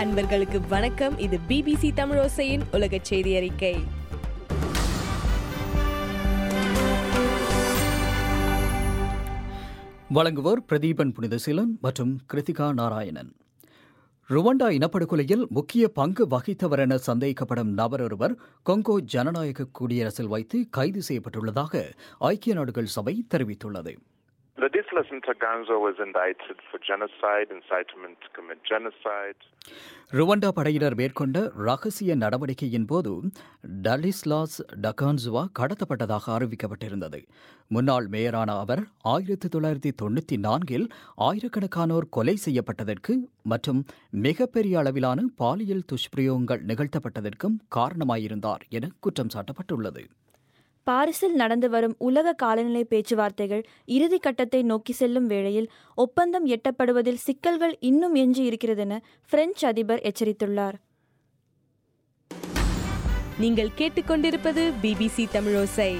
அன்பர்களுக்கு வணக்கம் இது பிபிசி தமிழோசையின் உலக செய்தி அறிக்கை வழங்குவோர் பிரதீபன் புனிதசீலன் மற்றும் கிருத்திகா நாராயணன் ருவண்டா இனப்படுகொலையில் முக்கிய பங்கு வகித்தவர் என சந்தேகிக்கப்படும் நபர் ஒருவர் கொங்கோ ஜனநாயக குடியரசில் வைத்து கைது செய்யப்பட்டுள்ளதாக ஐக்கிய நாடுகள் சபை தெரிவித்துள்ளது Ladislas Ntaganzo was indicted for genocide, incitement to commit genocide. Rwanda படையினர் மேற்கொண்ட ரகசிய நடவடிக்கையின் போது டலிஸ்லாஸ் டகான்சுவா கடத்தப்பட்டதாக அறிவிக்கப்பட்டிருந்தது முன்னாள் மேயரான அவர் ஆயிரத்தி தொள்ளாயிரத்தி தொண்ணூற்றி நான்கில் ஆயிரக்கணக்கானோர் கொலை செய்யப்பட்டதற்கு மற்றும் மிகப்பெரிய அளவிலான பாலியல் துஷ்பிரயோகங்கள் நிகழ்த்தப்பட்டதற்கும் காரணமாயிருந்தார் என குற்றம் சாட்டப்பட்டுள்ளது பாரிஸில் நடந்து வரும் உலக காலநிலை பேச்சுவார்த்தைகள் இறுதி கட்டத்தை நோக்கி செல்லும் வேளையில் ஒப்பந்தம் எட்டப்படுவதில் சிக்கல்கள் இன்னும் எஞ்சி இருக்கிறதென பிரெஞ்சு அதிபர் எச்சரித்துள்ளார் நீங்கள் கேட்டுக்கொண்டிருப்பது பிபிசி தமிழோசை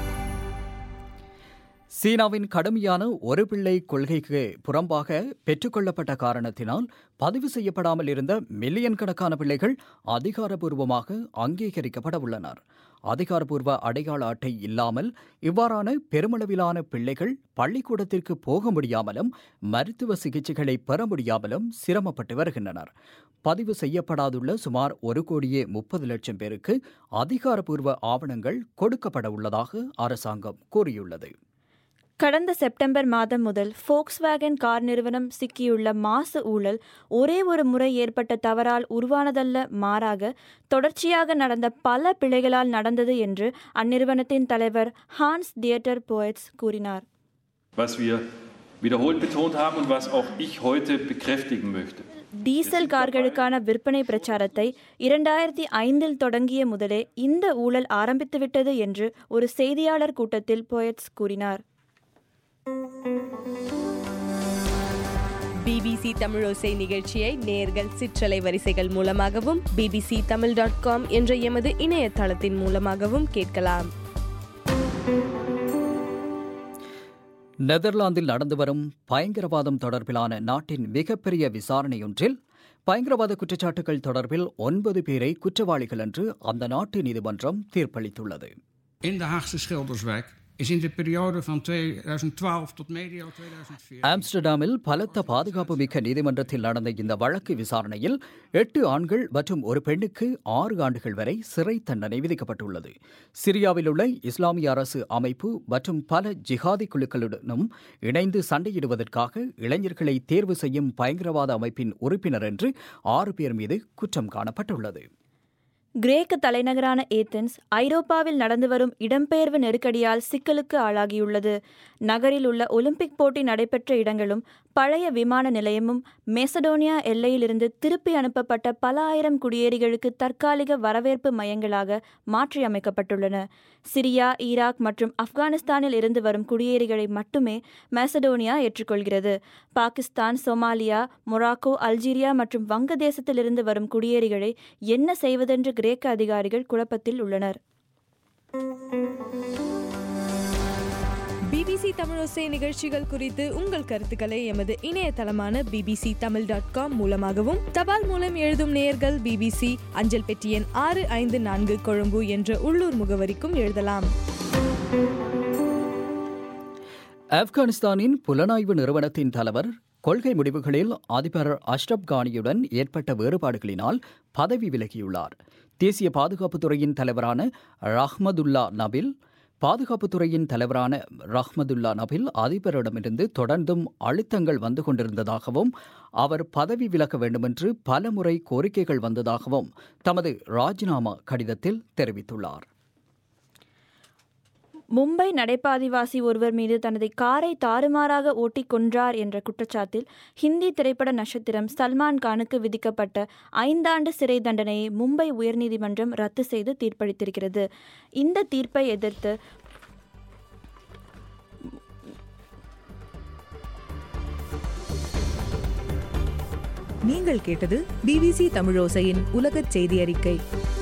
சீனாவின் கடுமையான ஒரு பிள்ளை கொள்கைக்கு புறம்பாக பெற்றுக்கொள்ளப்பட்ட காரணத்தினால் பதிவு செய்யப்படாமல் இருந்த மில்லியன் கணக்கான பிள்ளைகள் அதிகாரப்பூர்வமாக அங்கீகரிக்கப்பட உள்ளனர் அதிகாரப்பூர்வ அடையாள அட்டை இல்லாமல் இவ்வாறான பெருமளவிலான பிள்ளைகள் பள்ளிக்கூடத்திற்கு போக முடியாமலும் மருத்துவ சிகிச்சைகளை பெற முடியாமலும் சிரமப்பட்டு வருகின்றனர் பதிவு செய்யப்படாதுள்ள சுமார் ஒரு கோடியே முப்பது லட்சம் பேருக்கு அதிகாரப்பூர்வ ஆவணங்கள் கொடுக்கப்பட உள்ளதாக அரசாங்கம் கூறியுள்ளது கடந்த செப்டம்பர் மாதம் முதல் ஃபோக்ஸ்வேகன் கார் நிறுவனம் சிக்கியுள்ள மாசு ஊழல் ஒரே ஒரு முறை ஏற்பட்ட தவறால் உருவானதல்ல மாறாக தொடர்ச்சியாக நடந்த பல பிழைகளால் நடந்தது என்று அந்நிறுவனத்தின் தலைவர் ஹான்ஸ் தியேட்டர் போயட்ஸ் கூறினார் was wir wiederholt betont haben und was auch ich heute bekräftigen möchte. Diesel கார்களுக்கான விற்பனை பிரச்சாரத்தை இரண்டாயிரத்தி ஐந்தில் தொடங்கிய முதலே இந்த ஊழல் ஆரம்பித்துவிட்டது என்று ஒரு செய்தியாளர் கூட்டத்தில் போயட்ஸ் கூறினார் பிபிசி தமிழோசை நிகழ்ச்சியை நேர்கள் சிற்றலை வரிசைகள் மூலமாகவும் பிபிசி தமிழ் டாட் காம் என்ற எமது இணையதளத்தின் மூலமாகவும் கேட்கலாம் நெதர்லாந்தில் நடந்து வரும் பயங்கரவாதம் தொடர்பிலான நாட்டின் மிகப்பெரிய விசாரணையொன்றில் பயங்கரவாத குற்றச்சாட்டுகள் தொடர்பில் ஒன்பது பேரை குற்றவாளிகள் என்று அந்த நாட்டு நீதிமன்றம் தீர்ப்பளித்துள்ளது in de Haagse Schilderswijk is in de periode van 2012 tot medio 2014 ஆம்ஸ்டர்டாமில் பலத்த பாதுகாப்பு மிக்க நீதிமன்றத்தில் நடந்த இந்த வழக்கு விசாரணையில் எட்டு ஆண்கள் மற்றும் ஒரு பெண்ணுக்கு ஆறு ஆண்டுகள் வரை சிறை தண்டனை விதிக்கப்பட்டுள்ளது சிரியாவில் உள்ள இஸ்லாமிய அரசு அமைப்பு மற்றும் பல ஜிஹாதி குழுக்களுடனும் இணைந்து சண்டையிடுவதற்காக இளைஞர்களை தேர்வு செய்யும் பயங்கரவாத அமைப்பின் உறுப்பினர் என்று ஆறு பேர் மீது குற்றம் காணப்பட்டுள்ளது கிரேக்க தலைநகரான ஏத்தென்ஸ் ஐரோப்பாவில் நடந்து வரும் இடம்பெயர்வு நெருக்கடியால் சிக்கலுக்கு ஆளாகியுள்ளது நகரில் உள்ள ஒலிம்பிக் போட்டி நடைபெற்ற இடங்களும் பழைய விமான நிலையமும் மெசடோனியா எல்லையிலிருந்து திருப்பி அனுப்பப்பட்ட பல ஆயிரம் குடியேறிகளுக்கு தற்காலிக வரவேற்பு மையங்களாக மாற்றியமைக்கப்பட்டுள்ளன சிரியா ஈராக் மற்றும் ஆப்கானிஸ்தானில் இருந்து வரும் குடியேறிகளை மட்டுமே மெசடோனியா ஏற்றுக்கொள்கிறது பாகிஸ்தான் சொமாலியா மொராக்கோ அல்ஜீரியா மற்றும் வங்கதேசத்திலிருந்து வரும் குடியேறிகளை என்ன செய்வதென்று கிரேக்க அதிகாரிகள் குழப்பத்தில் உள்ளனர் பிபிசி தமிழோசை நிகழ்ச்சிகள் குறித்து உங்கள் கருத்துக்களை எமது இணையதளமான பிபிசி தமிழ் டாட் காம் மூலமாகவும் தபால் மூலம் எழுதும் நேயர்கள் பிபிசி அஞ்சல் பெட்டி எண் ஆறு ஐந்து நான்கு கொழும்பு என்ற உள்ளூர் முகவரிக்கும் எழுதலாம் ஆப்கானிஸ்தானின் புலனாய்வு நிறுவனத்தின் தலைவர் கொள்கை முடிவுகளில் அதிபர் அஷ்ரப் கானியுடன் ஏற்பட்ட வேறுபாடுகளினால் பதவி விலகியுள்ளார் தேசிய பாதுகாப்புத்துறையின் தலைவரான ரஹ்மதுல்லா நபில் பாதுகாப்புத்துறையின் தலைவரான ரஹ்மதுல்லா நபில் அதிபரிடமிருந்து தொடர்ந்தும் அழுத்தங்கள் வந்து கொண்டிருந்ததாகவும் அவர் பதவி விலக வேண்டுமென்று பலமுறை கோரிக்கைகள் வந்ததாகவும் தமது ராஜினாமா கடிதத்தில் தெரிவித்துள்ளார் மும்பை நடைபாதிவாசி ஒருவர் மீது தனது காரை தாறுமாறாக ஓட்டிக் கொன்றார் என்ற குற்றச்சாட்டில் ஹிந்தி திரைப்பட நட்சத்திரம் சல்மான் கானுக்கு விதிக்கப்பட்ட ஐந்தாண்டு சிறை தண்டனையை மும்பை உயர்நீதிமன்றம் ரத்து செய்து தீர்ப்பளித்திருக்கிறது இந்த தீர்ப்பை எதிர்த்து நீங்கள் கேட்டது பிபிசி தமிழோசையின் உலகச் செய்தி அறிக்கை